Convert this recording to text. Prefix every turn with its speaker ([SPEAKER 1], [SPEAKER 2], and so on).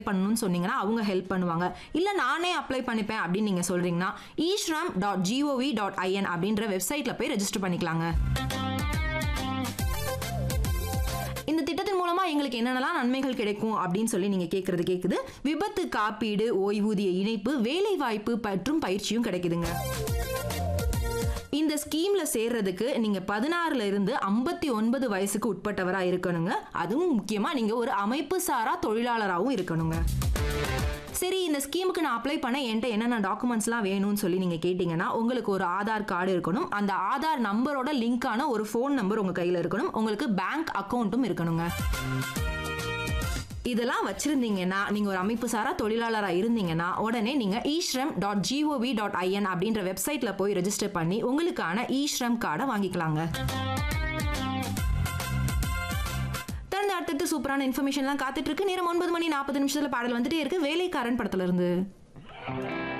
[SPEAKER 1] பண்ணணும்னு சொன்னீங்கன்னா அவங்க ஹெல்ப் பண்ணுவாங்க இல்லை நானே அப்ளை பண்ணிப்பேன் அப்படின்னு நீங்கள் சொல்கிறீங்கன்னா eShram dot G O V dot I N அப்படின்ற வெப்சைட்டில் போய் ரெஜிஸ்டர் பண்ணிக்கலாங்க இந்த திட்டத்தின் மூலமா எங்களுக்கு என்னென்னலாம் நன்மைகள் கிடைக்கும் அப்படின்னு சொல்லி நீங்க கேட்கறது கேக்குது விபத்து காப்பீடு ஓய்வூதிய இணைப்பு வேலை வாய்ப்பு மற்றும் பயிற்சியும் கிடைக்குதுங்க இந்த ஸ்கீம்ல சேர்றதுக்கு நீங்க பதினாறுல இருந்து ஐம்பத்தி ஒன்பது வயசுக்கு உட்பட்டவரா இருக்கணுங்க அதுவும் முக்கியமா நீங்க ஒரு அமைப்பு சாரா தொழிலாளராகவும் இருக்கணுங்க சரி இந்த ஸ்கீமுக்கு நான் அப்ளை பண்ண என்கிட்ட என்னென்ன டாக்குமெண்ட்ஸ்லாம் வேணும்னு சொல்லி நீங்கள் கேட்டிங்கன்னா உங்களுக்கு ஒரு ஆதார் கார்டு இருக்கணும் அந்த ஆதார் நம்பரோட லிங்கான ஒரு ஃபோன் நம்பர் உங்கள் கையில் இருக்கணும் உங்களுக்கு பேங்க் அக்கௌண்ட்டும் இருக்கணுங்க இதெல்லாம் வச்சிருந்தீங்கன்னா நீங்க ஒரு அமைப்பு சாரா தொழிலாளராக இருந்தீங்கன்னா உடனே நீங்க eShram dot G O V dot I N அப்படின்ற வெப்சைட்ல போய் ரெஜிஸ்டர் பண்ணி உங்களுக்கான ஈஸ்ரம் கார்டை வாங்கிக்கலாங்க தொடர்ந்து அடுத்தடுத்து சூப்பரான இன்ஃபர்மேஷன்லாம் காத்துட்டு இருக்கு நேரம் ஒன்பது மணி நாற்பது நிமிஷத்துல பாடல் வந்துட்டே இருக்கு வேலைக்காரன் படத்துல இருந்து